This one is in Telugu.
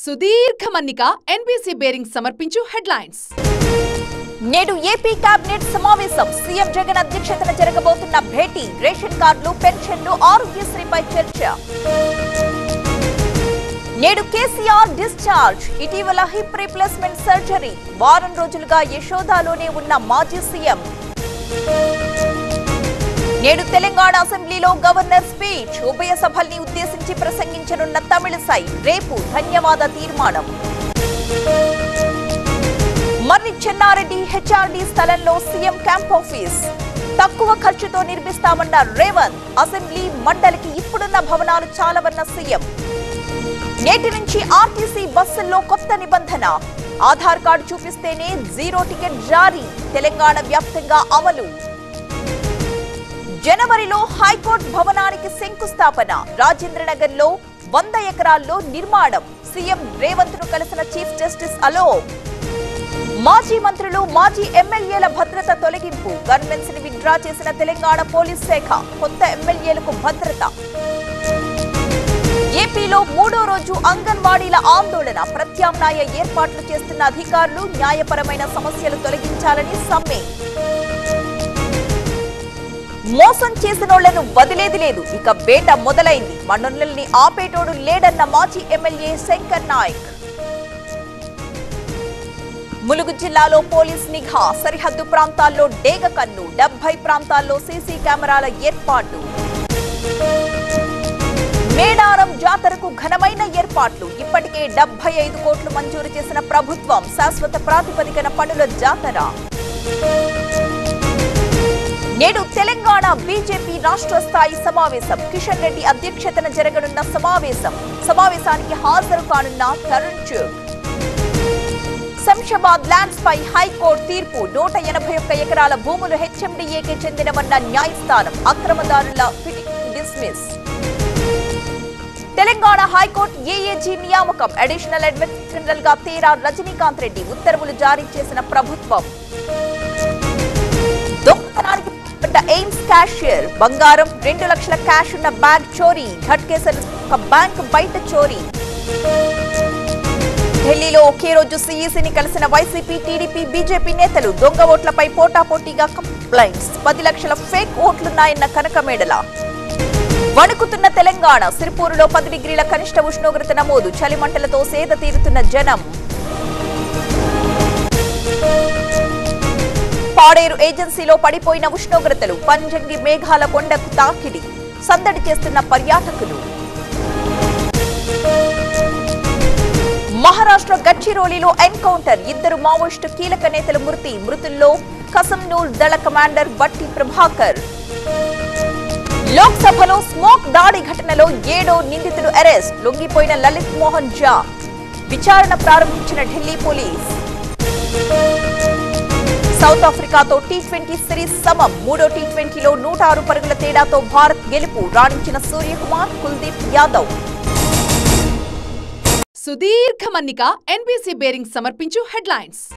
సుదీర్ఘ మన్నిక ఎన్బీసీ బేరింగ్ సమర్పించు హెడ్లైన్స్ నేడు ఏపీ కేబినెట్ సమావేశం సీఎం జగన్ అధ్యక్షతన జరగబోతున్న భేటీ రేషన్ కార్డులు పెన్షన్లు ఆరోగ్యశ్రీపై చర్చ నేడు కేసీఆర్ డిశ్చార్జ్ ఇటీవల హిప్ రీప్లేస్మెంట్ సర్జరీ వారం రోజులుగా యశోదాలోనే ఉన్న మాజీ సీఎం నేడు తెలంగాణ అసెంబ్లీలో గవర్నర్ స్పీచ్ ఉభయ సభల్ని ఉద్దేశించి ప్రసంగించనున్న తమిళసై రేపు ధన్యవాద తీర్మానం మర్రి చెన్నారెడ్డి హెచ్ఆర్డీ స్థలంలో సీఎం క్యాంప్ ఆఫీస్ తక్కువ ఖర్చుతో నిర్మిస్తామన్న రేవంత్ అసెంబ్లీ మండలికి ఇప్పుడున్న భవనాలు చాలవన్న సీఎం నేటి నుంచి ఆర్టీసీ బస్సుల్లో కొత్త నిబంధన ఆధార్ కార్డు చూపిస్తేనే జీరో టికెట్ జారీ తెలంగాణ వ్యాప్తంగా అమలు జనవరిలో హైకోర్టు భవనానికి శంకుస్థాపన రాజేంద్రనగర్ లో వంద ఎకరాల్లో నిర్మాణం సీఎం రేవంత్ ను కలిసిన చీఫ్ జస్టిస్ అలోక్ మాజీ మంత్రులు మాజీ ఎమ్మెల్యేల భద్రత తొలగింపు గన్మెన్స్ ని విత్డ్రా చేసిన తెలంగాణ పోలీస్ శాఖ కొత్త ఎమ్మెల్యేలకు భద్రత ఏపీలో మూడో రోజు అంగన్వాడీల ఆందోళన ప్రత్యామ్నాయ ఏర్పాట్లు చేస్తున్న అధికారులు న్యాయపరమైన సమస్యలు తొలగించాలని సమ్మె మోసం చేసినోళ్లను వదిలేది లేదు ఇక బేట మొదలైంది మన్నుల్ని ఆపేటోడు లేడన్న మాజీ ఎమ్మెల్యే శంకర్ నాయక్ ములుగు జిల్లాలో పోలీస్ నిఘా సరిహద్దు ప్రాంతాల్లో డేగ కన్ను డెబ్బై ప్రాంతాల్లో సీసీ కెమెరాల ఏర్పాటు మేడారం జాతరకు ఘనమైన ఏర్పాట్లు ఇప్పటికే డెబ్బై ఐదు కోట్లు మంజూరు చేసిన ప్రభుత్వం శాశ్వత ప్రాతిపదికన పనుల జాతర నేడు తెలంగాణ బీజేపీ రాష్ట్ర స్థాయి సమావేశం కిషన్ రెడ్డి అధ్యక్షతన జరగనున్న సమావేశం సమావేశానికి హాజరు కానున్న తరుణ్ చుగ్ శంషాబాద్ ల్యాండ్స్ పై హైకోర్టు తీర్పు నూట ఎనభై ఒక్క ఎకరాల భూములు హెచ్ఎండిఏకి చెందినవన్న న్యాయస్థానం అక్రమదారుల petition dismiss Telangana high court AAG నియామకం అడిషనల్ అడ్వకేట్ జనరల్ గా తేరా రజనీకాంత్ రెడ్డి ఉత్తర్వులు జారీ చేసిన ప్రభుత్వం దొంగతనానికి పాల్పడ్డ ఎయిమ్స్ క్యాషియర్ బంగారం రెండు లక్షల క్యాష్ ఉన్న బ్యాగ్ చోరీ ఘట్కేసర్ ఒక బ్యాంక్ బయట చోరీ ఢిల్లీలో ఒకే రోజు సీఈసీని కలిసిన వైసీపీ టీడీపీ బీజేపీ నేతలు దొంగ ఓట్లపై పోటాపోటీగా కంప్లైంట్స్ పది లక్షల ఫేక్ ఓట్లున్నాయన్న కనకమేడల వణుకుతున్న తెలంగాణ సిరిపూరులో పది డిగ్రీల కనిష్ట ఉష్ణోగ్రత నమోదు చలిమంటలతో సేద తీరుతున్న జనం పాడేరు ఏజెన్సీలో పడిపోయిన ఉష్ణోగ్రతలు పంజంగి మేఘాల కొండకు తాకిడి సందడి చేస్తున్న పర్యాటకులు మహారాష్ట్ర గడ్చిరోలిలో ఎన్కౌంటర్ ఇద్దరు మావోయిస్టు కీలక నేతల మృతి మృతుల్లో కసంనూర్ దళ కమాండర్ బట్టి ప్రభాకర్ లోక్సభలో స్మోక్ దాడి ఘటనలో ఏడో నిందితుడు అరెస్ట్ లొంగిపోయిన లలిత్ మోహన్ జా విచారణ ప్రారంభించిన ఢిల్లీ పోలీస్ సౌత్ ఆఫ్రికాతో టీ ట్వంటీ సిరీస్ సమం మూడో టీ ట్వంటీలో నూట ఆరు పరుగుల తేడాతో భారత్ గెలుపు రాణించిన సూర్యకుమార్ కుల్దీప్ యాదవ్ సుదీర్ఘ మన్నిక ఎన్బీసీ బేరింగ్ సమర్పించు హెడ్లైన్స్